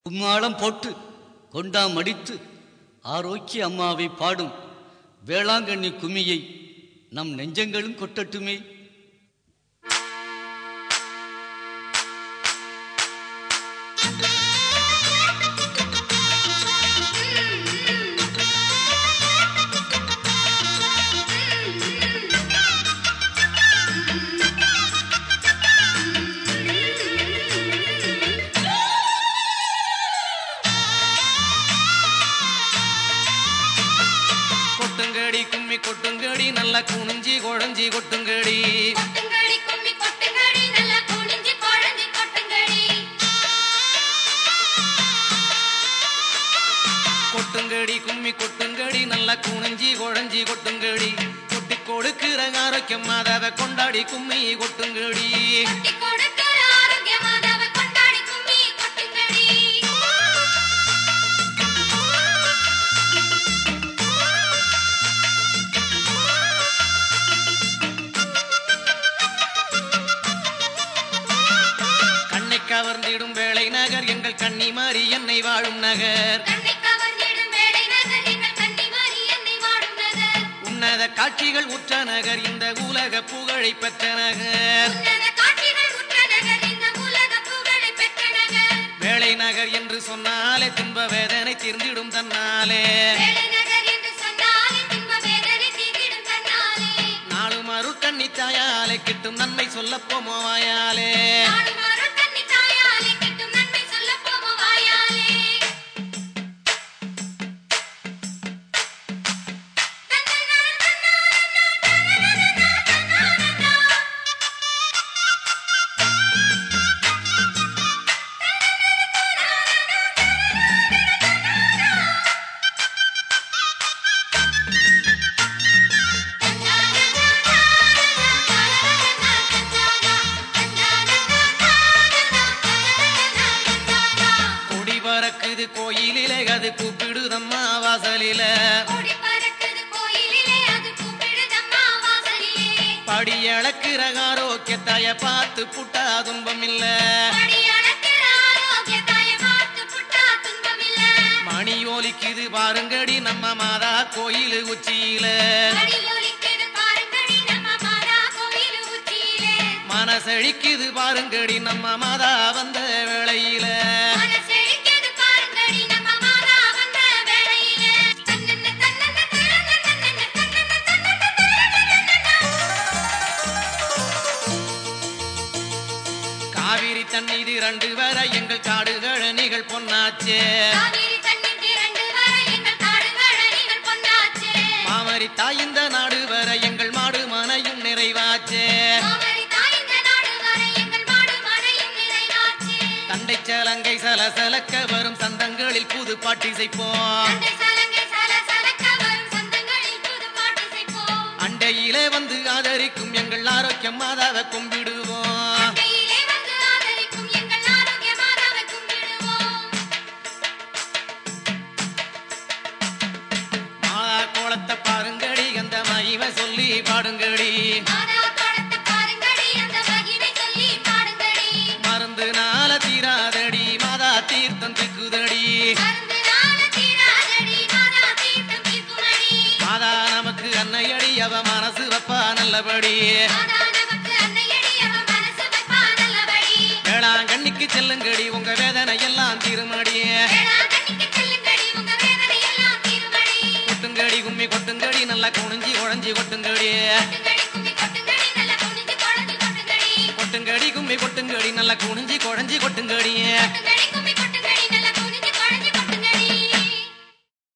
கும்மாளம் போட்டு கொண்டா மடித்து ஆரோக்கிய அம்மாவை பாடும் வேளாங்கண்ணி கும்மியை நம் நெஞ்சங்களும் கொட்டட்டுமே கொட்டுங்கடி கும்மி கொட்டுங்கடி நல்ல குனிஞ்சி குழஞ்சி கொட்டுங்கடி கொட்டுங்கடி கும்மி கொட்டுங்கடி நல்லா குனிஞ்சு குழஞ்சி கொட்டுங்கடி கொட்டுங்கடி கும்மி கொட்டுங்கடி நல்ல குனிஞ்சி குழஞ்சி கொட்டுங்கடி கொட்டி கொடுக்கிற ஆரோக்கியம் மாதாவை கொண்டாடி கும்மி கொட்டுங்கடி கொட்டி கொடுக்கிற ஆரோக்கியமானவ கொண்டாடி கும்மி கொட்டுங்கடி கண்ணை கவர்ந்திடும் வேளை நகர் எங்கள் கன்னி மாறி என்னை வாழும் நகர் கண்ணை கவர்ந்திடும் வேளை நகர் எங்கள் கன்னிமாரி என்னை வாடும் நகர் உன்னத காட்சிகள் உற்ற நகர் இந்த உலக புகழை பெற்ற நகர் உன்னத காட்சிகள் உற்ற நகர் இந்த உலக புகழை பெற்ற நகர் வேளை நகர் என்று சொன்னாலே துன்ப வேதனை தீர்ந்திடும் தன்னாலே வேளை நகர் என்று சொன்னாலே துன்ப வேதனை தீர்ந்திடும் தன்னாலே நாளும் அருள் கண்ணி தாயாலே கிட்டும் நன்மை சொல்ல போமோவாயாலே நாடும் அருள் கன்னி தாயாலே கிட்டும் நன்மை சொல்லப் போவோம் வாயாலே கொடி பறக்குது கோயிலிலே அது கூப்பிடுதம்மா வாசலில கொடி பறக்குது கோயிலிலே அது கூப்பிடுதம்மா வாசலிலே படி அளக்கிற ஆரோக்கியத்தாய பார்த்து புட்டா துன்பம் இல்ல படி அளக்கிற ஆரோக்கியத்தாய பார்த்து புட்டா துன்பமில்ல மணி ஒலிக்குது பாருங்கடி நம்ம மாதா கோயில் உச்சியில படி ஒலிக்குது பாருங்கடி நம்ம மாதா கோயில் உச்சியிலே மனசழிக்குது பாருங்கடி நம்ம மாதா வந்த வேளையில மனசெழிக்குது பாருங்கடி நம்ம மாதா வந்த வேளையிலே தன்னன்ன தன்னன்ன தன்னன்ன தன்னன்ன தன்னன்ன தன்னன்ன தன்னன்ன காவிரி தண்ணீர் இரண்டு வர எங்கள் காடுகள் அணிகள் பொன்னாச்சே காவிரி தண்ணீர் திரண்டு வர எங்கள் காடுகள் அணிகள் பொன்னாச்சே மாமரி தாய் இந்த நாடு வர எங்கள் மாடு மனையும் நிறைவாச்சே மாமரி தாய் இந்த நாடு வர எங்கள் மாடு மனையும் நிறைவாச்சே தண்டை சலங்கை சலசலக்க வரும் சந்தங்களில் புது பாட்டிசைப்போம் சண்டை சலங்கை சல சலக்க வரும் சொந்தங்களில் புது பாட்டு செய்வோம் அண்டையிலே வந்து ஆதரிக்கும் எங்கள் ஆரோக்கியம் மாதாவை கும்பிடுவோம் அண்டையிலே வந்து ஆதரிக்கும் எங்கள் ஆரோக்கிய மாதாவை கும்பிடுவோம் மாதா கோலத்தை பாருங்கடி அந்த மகிமை சொல்லி பாடுங்கடி மாதா கோலத்தை பாருங்கடி அந்த மகிமை சொல்லி பாடுங்கடி மருந்து நாள தீராதடி மாதா தீர்த்தம் திக்குதடி மருந்து நாள தீராதடி மாதா தீர்த்தம் தீர்க்குமடி மாதா நமக்கு அன்னையடி அவ மனசு வப்பா நல்லபடி மாதா நமக்கு அன்னையடி அவ மனசு வைப்பா நல்லபடி வேளாங்கண்ணிக்கு செல்லுங்கடி உங்க வேதனை எல்லாம் திருமடி வேளாங்கண்ணிக்கு செல்லுங்கடி உங்க வேதனை எல்லாம் தீருமடி கொட்டுங்கடி கும்மி கொட்டுங்கடி நல்லா குனிஞ்சி குழஞ்சி கொட்டுங்கடி கொட்டுங்கடி கும்மி கொட்டுங்கடி நல்லா குனிஞ்சு குழஞ்சு கொட்டுங்கடி கொட்டுங்கடி கும்மி கொட்டுங்கடி நல்லா குனிஞ்சி குழஞ்சி கொட்டுங்கடி கொட்டுங்கடி கும்மி கொட்டுங்கடி